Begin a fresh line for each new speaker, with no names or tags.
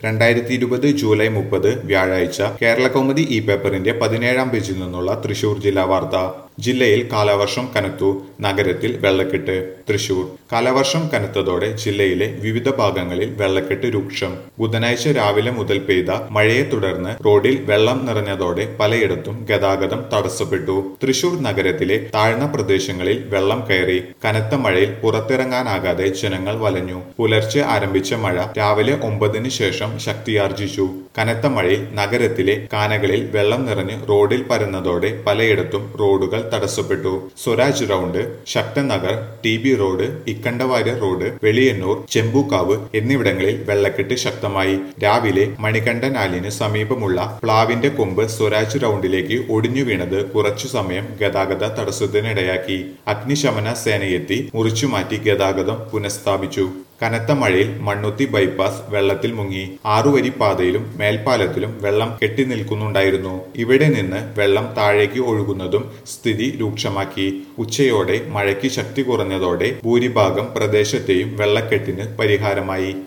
രണ്ടായിരത്തി ഇരുപത് ജൂലൈ മുപ്പത് വ്യാഴാഴ്ച കേരള കൗമുദി ഇ പേപ്പറിന്റെ പതിനേഴാം പേജിൽ നിന്നുള്ള തൃശൂർ ജില്ലാ വാർത്ത ജില്ലയിൽ കാലവർഷം കനത്തു നഗരത്തിൽ വെള്ളക്കെട്ട് തൃശൂർ കാലവർഷം കനത്തതോടെ ജില്ലയിലെ വിവിധ ഭാഗങ്ങളിൽ വെള്ളക്കെട്ട് രൂക്ഷം ബുധനാഴ്ച രാവിലെ മുതൽ പെയ്ത മഴയെ തുടർന്ന് റോഡിൽ വെള്ളം നിറഞ്ഞതോടെ പലയിടത്തും ഗതാഗതം തടസ്സപ്പെട്ടു തൃശൂർ നഗരത്തിലെ താഴ്ന്ന പ്രദേശങ്ങളിൽ വെള്ളം കയറി കനത്ത മഴയിൽ പുറത്തിറങ്ങാനാകാതെ ജനങ്ങൾ വലഞ്ഞു പുലർച്ചെ ആരംഭിച്ച മഴ രാവിലെ ഒമ്പതിന് ശേഷം ശക്തിയാർജിച്ചു കനത്ത മഴയിൽ നഗരത്തിലെ കാനകളിൽ വെള്ളം നിറഞ്ഞ് റോഡിൽ പരന്നതോടെ പലയിടത്തും റോഡുകൾ തടസ്സപ്പെട്ടു Swaraj round Sakthan Nagar T B road Ikkandavarya road Veliyannur Chembukkavu എന്നിവിടങ്ങളിൽ വെള്ളക്കെട്ട് ശക്തമായി രാവിലെ മണികണ്ഠനാലിന് സമീപമുള്ള പ്ലാവിന്റെ കൊമ്പ് സ്വരാജ് റൗണ്ടിലേക്ക് ഒടിഞ്ഞു വീണത് കുറച്ചു സമയം ഗതാഗത തടസ്സത്തിനിടയാക്കി അഗ്നിശമന സേനയെത്തി മുറിച്ചുമാറ്റി ഗതാഗതം പുനഃസ്ഥാപിച്ചു കനത്ത മഴയിൽ മണ്ണുത്തി ബൈപ്പാസ് വെള്ളത്തിൽ മുങ്ങി ആറുവരി പാതയിലും മേൽപ്പാലത്തിലും വെള്ളം കെട്ടിനിൽക്കുന്നുണ്ടായിരുന്നു ഇവിടെ നിന്ന് വെള്ളം താഴേക്ക് ഒഴുകുന്നതും സ്ഥിതി രൂക്ഷമാക്കി ഉച്ചയോടെ മഴയ്ക്ക് ശക്തി കുറഞ്ഞതോടെ ഭൂരിഭാഗം പ്രദേശത്തെയും വെള്ളക്കെട്ടിന് പരിഹാരമായി